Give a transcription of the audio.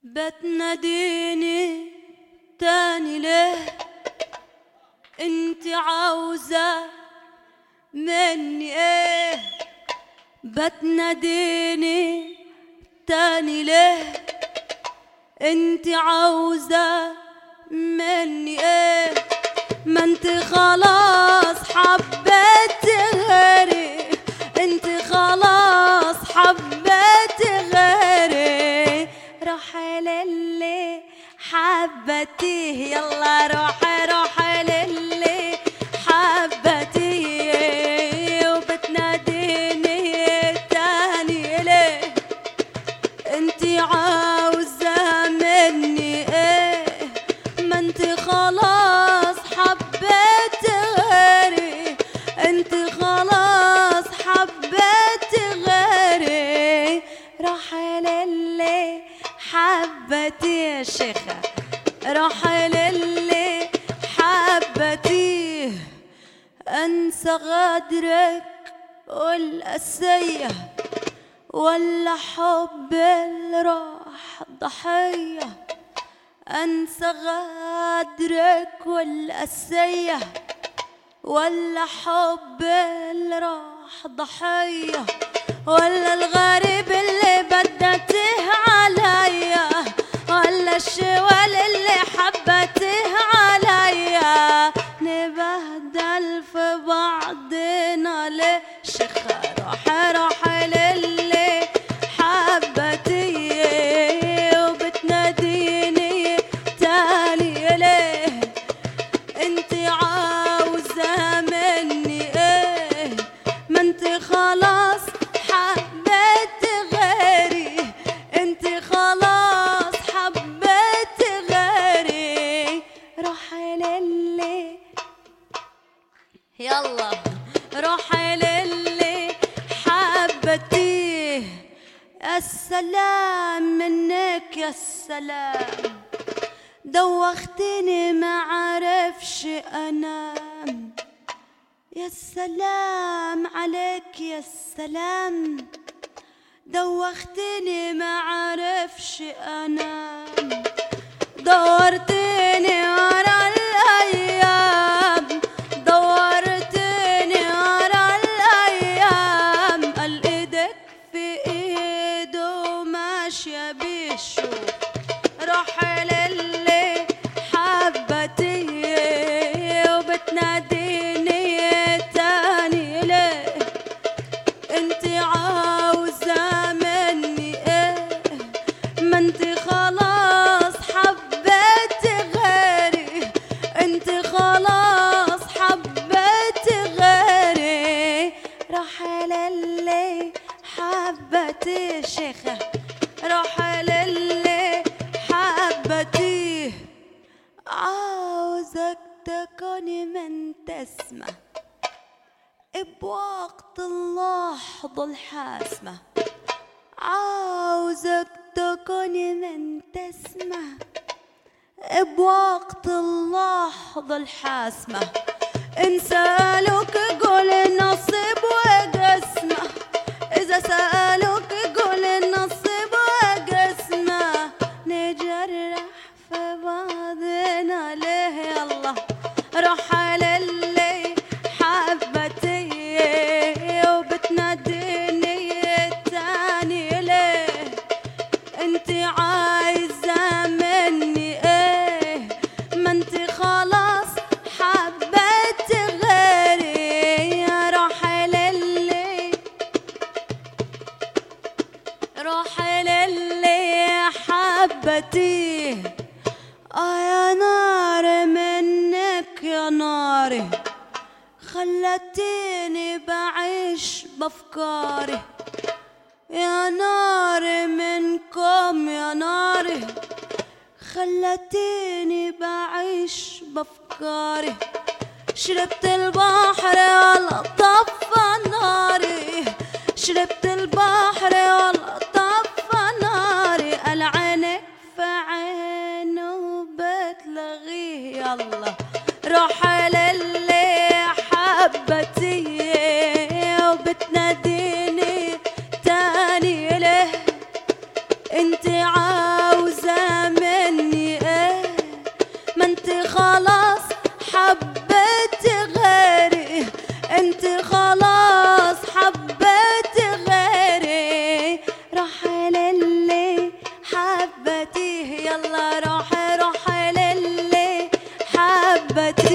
بتناديني تاني ليه انت عاوزة مني ايه بتناديني تاني ليه انت عاوزة مني ايه ما انت خلاص حبيت غيري انت خلاص حبيت غيري روح للي حبتيه يلا روح روح للي حبتيه وبتناديني تاني ليه انتي عاوزة مني ايه ما انتي خلاص حبيت غيري انتي خلاص حبيت غيري روح للي حبتي يا شيخة روح للي حبتيه انسى غدرك والأسيه ولا حب اللي راح ضحية أنسى غدرك والأسية ولا حب اللي راح ضحية ولا الغريب اللي بدته عليا ولا الشوال اللي حبته عليا نبهدل في بعضنا ليه شيخة روح روح للي حبتي وبتناديني تالي ليه انت عاوزة مني ايه ما انت خلاص حبيت غيري انت خلاص حبيت غيري روح للي يلا روح للي حبتيه السلام منك يا السلام دوختني ما عرفش انام يا السلام عليك يا السلام دوختني ما عرفش انام دورتني ورا الايام دورتني ورا الايام قال ايدك في ايده ماشيه بيشوف روح للي حبتي وبتناديني تاني ليه انت عاوزة مني ايه ما انت خلاص حبيت غيري انت خلاص حبيت غيري روح للي حبتي شيخة روح للي حبتي عاوزك تكوني من تسمع بوقت اللحظة الحاسمة عاوزك تكوني من تسمع بوقت اللحظة الحاسمة إن سألوك قول نصيب وقسمة إذا سألوك قول نصيب وقسمة نجرح في بعضنا ليه يلا روح للي حبتي وبتناديني تاني ليه انت عايزة مني ايه ما انت خلاص حبيت غيري روح للي روح للي حبتي آه يا نار منك يا ناري خلتيني بعيش بافكاري يا ناري منكم يا ناري خلتيني بعيش بافكاري شربت البحر ولا طفى ناري شربت البحر ولا طفى ناري قال عينك في عينه بتلغيه يلا روح للي حبتي وبتناديني تاني ليه انت عاوزة انت خلاص حبيت غيري روح للي حبتيه يلا روح روح للي حبتيه